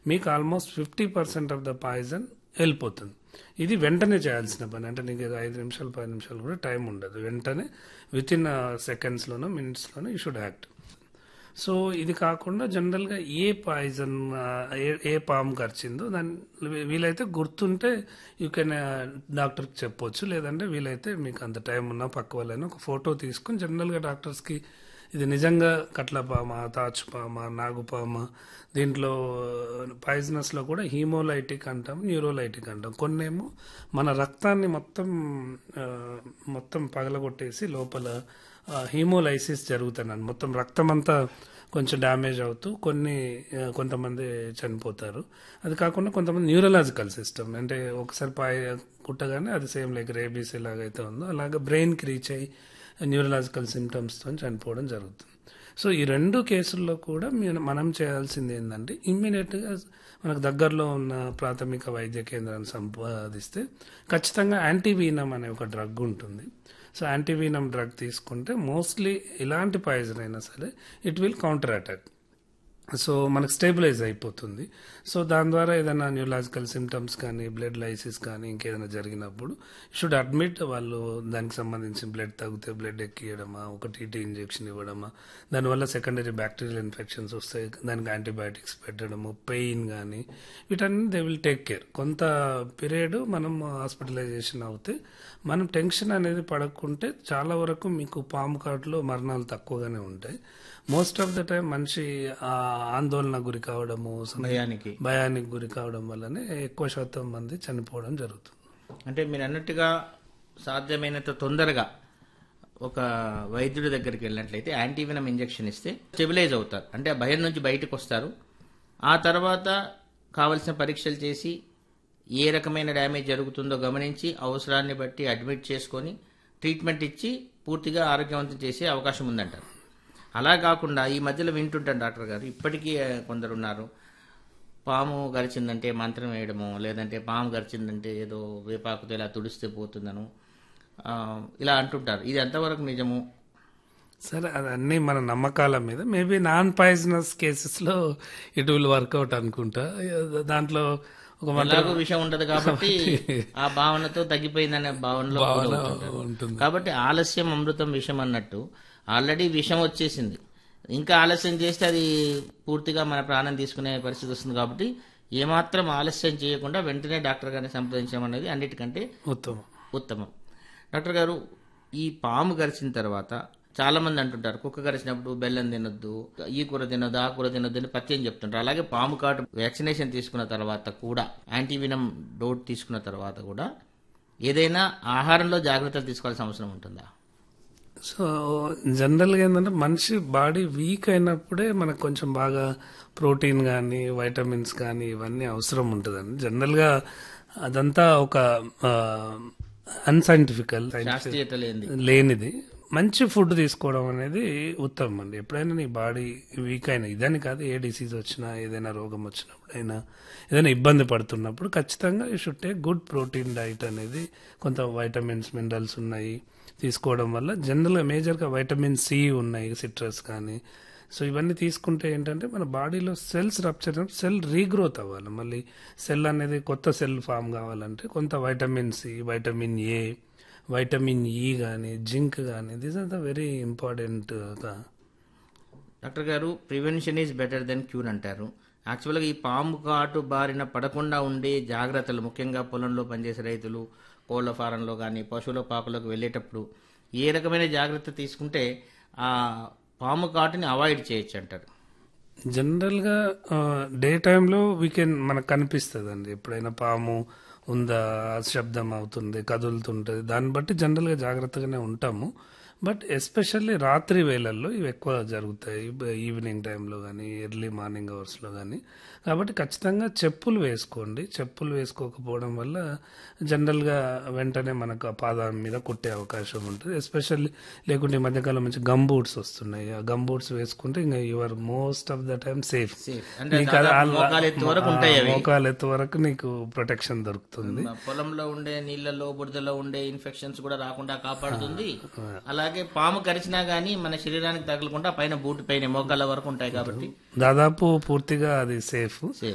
మీకు almost fifty percent of the poison వెళ్ళిపోతుంది ఇది వెంటనే చేయాల్సిన పని అంటే నీకు ఏదో ఐదు నిమిషాలు పది నిమిషాలు కూడా టైం ఉండదు వెంటనే విత్ ఇన్ సెకండ్స్లోనో మినిట్స్లోనో యూ షుడ్ యాక్ట్ సో ఇది కాకుండా జనరల్గా ఏ పాయిజన్ ఏ ఏ పాము కరిచిందో దాన్ని వీలైతే గుర్తుంటే యూ కెన్ డాక్టర్కి చెప్పొచ్చు లేదంటే వీలైతే మీకు అంత టైం ఉన్నా పక్క వాళ్ళైనా ఒక ఫోటో తీసుకుని జనరల్గా డాక్టర్స్కి ఇది నిజంగా కట్లపామ తాచుపామ నాగుపామ దీంట్లో పాయిజనస్లో కూడా హీమోలైటిక్ అంటాం న్యూరోలైటిక్ అంటాం కొన్నేమో మన రక్తాన్ని మొత్తం ఆ, మొత్తం పగలగొట్టేసి లోపల హీమోలైసిస్ జరుగుతున్నాను మొత్తం రక్తం అంతా కొంచెం డ్యామేజ్ అవుతూ కొన్ని ఆ, కొంతమంది చనిపోతారు అది కాకుండా కొంతమంది న్యూరలాజికల్ సిస్టమ్ అంటే ఒకసారి పాయ కుట్టగానే అది సేమ్ లైక్ రేబీస్ ఎలాగైతే ఉందో అలాగే బ్రెయిన్కి రీచ్ అయ్యి న్యూరలాజికల్ సిమ్టమ్స్తో చనిపోవడం జరుగుతుంది సో ఈ రెండు కేసుల్లో కూడా మీ- మనం చేయాల్సింది ఏంటంటే ఇమ్మీడియట్గా మనకు దగ్గరలో ఉన్న ప్రాథమిక వైద్య కేంద్రాన్ని సంపాదిస్తే ఖచ్చితంగా యాంటీవీనమ్ అనే ఒక డ్రగ్ ఉంటుంది సో యాంటీవీనమ్ డ్రగ్ తీసుకుంటే మోస్ట్లీ ఇలాంటి పాయిజన్ అయినా సరే it will counter attack so మనకు స్టేబిలైజ్ అయిపోతుంది సో దాని ద్వారా ఏదైనా న్యూలాజికల్ సిమ్టమ్స్ కానీ బ్లడ్ లైసిస్ కానీ ఇంకేదైనా జరిగినప్పుడు షుడ్ అడ్మిట్ వాళ్ళు దానికి సంబంధించి బ్లడ్ తగ్గితే బ్లడ్ ఎక్కియడమా ఒక టీటీ ఇంజెక్షన్ ఇవ్వడమా దానివల్ల సెకండరీ బ్యాక్టీరియల్ ఇన్ఫెక్షన్స్ వస్తాయి దానికి యాంటీబయాటిక్స్ పెట్టడము పెయిన్ కానీ వీటన్ని దే విల్ టేక్ కేర్ కొంత పీరియడ్ మనం హాస్పిటలైజేషన్ అవుతే మనం టెన్షన్ అనేది పడకుంటే చాలా వరకు మీకు పాము కాటులో మరణాలు తక్కువగానే ఉంటాయి మోస్ట్ ఆఫ్ ద టైం మనిషి ఆ ఆందోళన గురి కావడము భయానికి భయానికి గురి కావడం వల్లనే ఎక్కువ శాతం మంది చనిపోవడం జరుగుతుంది అంటే మీరు అన్నట్టుగా సాధ్యమైనంత తొందరగా ఒక వైద్యుడి దగ్గరికి వెళ్ళినట్లయితే యాంటీవినమ్ ఇంజెక్షన్ ఇస్తే స్టెబిలైజ్ అవుతారు అంటే ఆ భయం నుంచి బయటకు వస్తారు ఆ తర్వాత కావలసిన పరీక్షలు చేసి ఏ రకమైన డ్యామేజ్ జరుగుతుందో గమనించి అవసరాన్ని బట్టి అడ్మిట్ చేసుకొని ట్రీట్మెంట్ ఇచ్చి పూర్తిగా ఆరోగ్యవంతం చేసే అవకాశం ఉందంటారు అలా కాకుండా ఈ మధ్యలో వింటుంటాను డాక్టర్ గారు ఇప్పటికీ ఆ, కొందరు ఉన్నారు పాము గరిచిందంటే మంత్రం వేయడము లేదంటే పాము గరిచిందంటే ఏదో వేపాకుతో ఇలా తుడిస్తే పోతుందను ఆ, ఇలా అంటుంటారు ఇది ఎంతవరకు నిజము సరే అది అన్ని మన నమ్మకాల మీద మేబీ నాన్ పాయిజనస్ కేసెస్లో ఇట్ విల్ వర్కౌట్ అనుకుంటా దాంట్లో ఒక మంత్రం ఎలాగో విషయం ఉండదు కాబట్టి ఆ భావనతో తగ్గిపోయిందనే భావనలో భావన గురవుతుంటారు. ఉంటుంది కాబట్టి ఆలస్యం అమృతం విషం అన్నట్టు ఆల్రెడీ విషం వచ్చేసింది ఇంకా ఆలస్యం చేస్తే అది పూర్తిగా మన ప్రాణం తీసుకునే పరిస్థితి వస్తుంది కాబట్టి ఏమాత్రం ఆలస్యం చేయకుండా వెంటనే డాక్టర్ గారిని సంప్రదించడం అనేది అన్నిటికంటే ఉత్తమం ఉత్తమం డాక్టర్ గారు ఈ పాము గరిచిన తర్వాత చాలా మంది అంటుంటారు కుక్క గరిచినప్పుడు బెల్లం తినొద్దు ఈ కూర తినొద్దు ఆ కూర తినొద్దు అని పత్యం చెప్తుంటారు అలాగే పాము కాటు వ్యాక్సినేషన్ తీసుకున్న తర్వాత కూడా యాంటీవినం డోట్ తీసుకున్న తర్వాత కూడా ఏదైనా ఆహారంలో జాగ్రత్తలు తీసుకోవాల్సిన అవసరం ఉంటుందా సో జనరల్గా ఏంటంటే మనిషి బాడీ వీక్ అయినప్పుడే మనకు కొంచెం బాగా ప్రోటీన్ కానీ వైటమిన్స్ కానీ ఇవన్నీ అవసరం ఉంటుందండి జనరల్గా అదంతా ఒక అన్సైంటిఫికల్ శాస్త్రీయత లేనిది లేనిది మంచి ఫుడ్ తీసుకోవడం అనేది ఉత్తమం అండి ఎప్పుడైనా నీ బాడీ వీక్ అయినా ఇదని కాదు ఏ డిసీజ్ వచ్చినా ఏదైనా రోగం వచ్చినప్పుడైనా ఏదైనా ఇబ్బంది పడుతున్నప్పుడు ఖచ్చితంగా you should take good protein diet అనేది కొంత వైటమిన్స్ మినరల్స్ ఉన్నాయి తీసుకోవడం వల్ల జనరల్గా మేజర్గా వైటమిన్ సి ఉన్నాయి సిట్రస్ కానీ సో ఇవన్నీ తీసుకుంటే ఏంటంటే మన బాడీలో సెల్స్ రప్చర్ సెల్ రీగ్రోత్ అవ్వాలి మళ్ళీ సెల్ అనేది కొత్త సెల్ ఫామ్ కావాలంటే కొంత vitamin C vitamin A vitamin E కానీ జింక్ కానీ these are the very important doctor గారు prevention is better than cure అంటారు యాక్చువల్గా ఈ పాము కాటు బారిన పడకుండా ఉండే జాగ్రత్తలు ముఖ్యంగా పొలంలో పనిచేసే రైతులు కోళ్ల ఫారంలో కానీ పశువుల పాకులకు వెళ్ళేటప్పుడు ఏ రకమైన జాగ్రత్త తీసుకుంటే ఆ పాము కాటుని అవాయిడ్ చేయొచ్చు అంటారు జనరల్గా డే టైంలో వీకెండ్ మనకు కనిపిస్తుంది అండి ఎప్పుడైనా పాము ఉందా శబ్దం అవుతుంది కదులుతుంటుంది దాన్ని బట్టి జనరల్గా జాగ్రత్తగానే ఉంటాము బట్ ఎస్పెషల్లీ రాత్రి వేళల్లో ఇవి ఎక్కువ జరుగుతాయి ఈవినింగ్ టైంలో కానీ ఎర్లీ మార్నింగ్ అవర్స్లో కానీ కాబట్టి ఖచ్చితంగా చెప్పులు వేసుకోండి చెప్పులు వేసుకోకపోవడం వల్ల జనరల్గా వెంటనే మనకు ఆ పాదం మీద కుట్టే అవకాశం ఉంటుంది ఎస్పెషల్లీ లేకుంటే ఈ మధ్యకాలం మంచి గమ్ బూట్స్ వస్తున్నాయి ఆ గమ్ బూట్స్ వేసుకుంటే ఇంకా your most of the time safe safe అంటే దాదాపు మోకాలు ఎత్తు వరకు ఉంటాయి అవి మోకాలు ఎత్తు వరకు నీకు ప్రొటెక్షన్ దొరుకుతుంది పొలంలో ఉండే నీళ్ళలో బురదలో ఉండే ఇన్ఫెక్షన్స్ కూడా రాకుండా కాపాడుతుంది అలాగే పాము కరిచినా గానీ మన శరీరానికి తగలకుండా పైన బూట్ పైన మోకాళ్ళ వరకు ఉంటాయి కాబట్టి దాదాపు పూర్తిగా అది సేఫ్ సేఫ్